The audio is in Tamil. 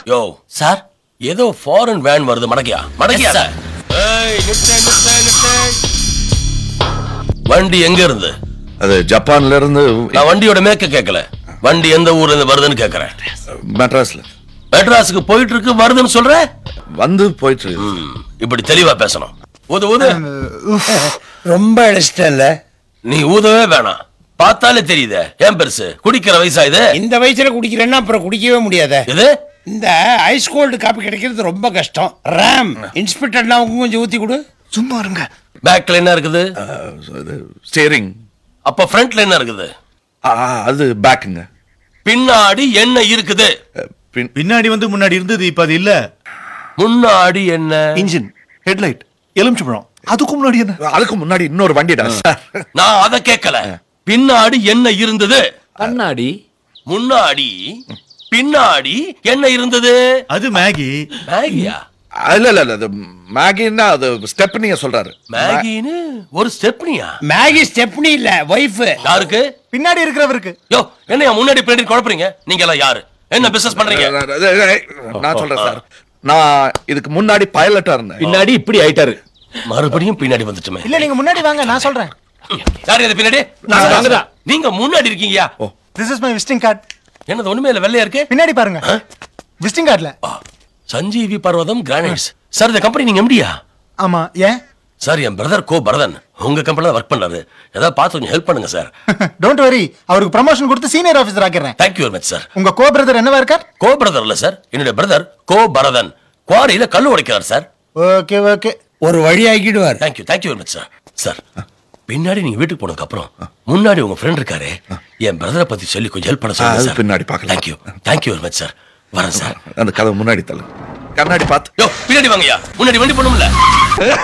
யோ சார் ஏதோ ஃபாரின் வேன் வருது மடக்கியா மடக்கியா Yes, sir. ஏய், நிறுத்து, நிறுத்து, நிறுத்து. வண்டி எங்க இருந்து அது ஜப்பான்ல இருந்து நான் வண்டியோட மேக்க கேட்கல வண்டி எந்த ஊர்ல இருந்து வருதுன்னு கேக்குறேன் மெட்ராஸ்ல மெட்ராஸுக்கு போயிட்டு இருக்கு வருதுன்னு சொல்ற வந்து போயிட்டு இருக்கு. ம், இப்படி தெளிவா பேசணும் ஊது ஊது ரொம்ப அடிச்சிட்டல நீ ஊதவே வேணாம் பார்த்தாலே தெரியுதே ஏன் பெருசு குடிக்கிற வயசா இது இந்த வயசுல குடிக்கிறேன்னா அப்புறம் குடிக்கவே முடியாத இது இந்த ஐஸ் கோல்டு காப்பி கிடைக்கிறது ரொம்ப கஷ்டம் ரேம் இன்ஸ்பெக்டர்னா அவங்க கொஞ்சம் ஊத்தி கொடு சும்மா இருங்க பேக்ல என்ன இருக்குது அஹ், இது ஸ்டீரிங் அப்ப ஃப்ரண்ட்ல என்ன இருக்குது அது பேக்குங்க பின்னாடி என்ன இருக்குது பின்- பின்னாடி வந்து முன்னாடி இருந்தது இப்ப அது இல்ல முன்னாடி என்ன இன்ஜின் ஹெட்லைட் எலுமிச்சம்பழம் அதுக்கு முன்னாடி என்ன அதுக்கு முன்னாடி இன்னொரு வண்டிடா சார் நான் அத கேட்கல பின்னாடி என்ன இருந்தது கண்ணாடி முன்னாடி பின்னாடி என்ன இருந்தது அது மேகி மேகியா இல்ல இல்ல இல்ல அது மேகின்னா அது ஸ்டெப் நீங்க சொல்றாரு மேகின்னு ஒரு ஸ்டெப்னியா மேகி ஸ்டெப்னி இல்ல ஒய்ஃப் யாருக்கு பின்னாடி இருக்கிறவருக்கு யோ என்னையா முன்னாடி பின்னாடி குழப்பறீங்க நீங்க எல்லாம் யாரு என்ன பிசினஸ் பண்றீங்க நான் சொல்றேன் சார் நான் இதுக்கு முன்னாடி பைலட்டா இருந்தேன் பின்னாடி இப்படி ஆயிட்டாரு மறுபடியும் பின்னாடி வந்துட்டுமே இல்ல நீங்க முன்னாடி வாங்க நான் சொல்றேன் யாரு இது பின்னாடி நாங்க வாங்கதான். நீங்க முன்னாடி இருக்கீங்கயா this is my visiting card என்னது ஒண்ணுமே இல்ல வெள்ளையா இருக்கு பின்னாடி பாருங்க விசிட்டிங் கார்டுல ஆ, சஞ்சீவி பர்வதம் கிரானைட்ஸ் சார் இந்த கம்பெனி நீங்க எம்டியா ஆமா ஏன் சார் என் பிரதர் கோ பரதன் உங்க கம்பெனில ஒர்க் பண்றாரு ஏதாவது பார்த்து கொஞ்சம் ஹெல்ப் பண்ணுங்க சார் டோன்ட் வரி அவருக்கு ப்ரமோஷன் கொடுத்து சீனியர் ஆபீசர் ஆக்கிறேன் தேங்க்யூ வெரி மச் சார் உங்க கோ பிரதர் என்னவா இருக்கார் கோ பிரதர் இல்ல சார் என்னுடைய பிரதர் கோ பரதன் குவாரியில கல் உடைக்கிறார் சார் ஓகே ஓகே ஒரு வழி ஆக்கிடுவார் thank you thank you very much sir sir பின்னாடி நீங்க வீட்டுக்கு போனதுக்கு அப்புறம் முன்னாடி உங்க ஃப்ரெண்ட் இருக்காரு என் பிரதரை பத்தி சொல்லி கொஞ்சம் ஹெல்ப் பண்ண ஆ, சொல்லுங்க அது சார் பின்னாடி பார்க்கலாம். Thank you thank you very much sir வரேன் சார் அந்த கதவு முன்னாடி தள்ளு கண்ணாடி பார்த்து யோ பின்னாடி வாங்கய்யா முன்னாடி வண்டி பண்ணும்ல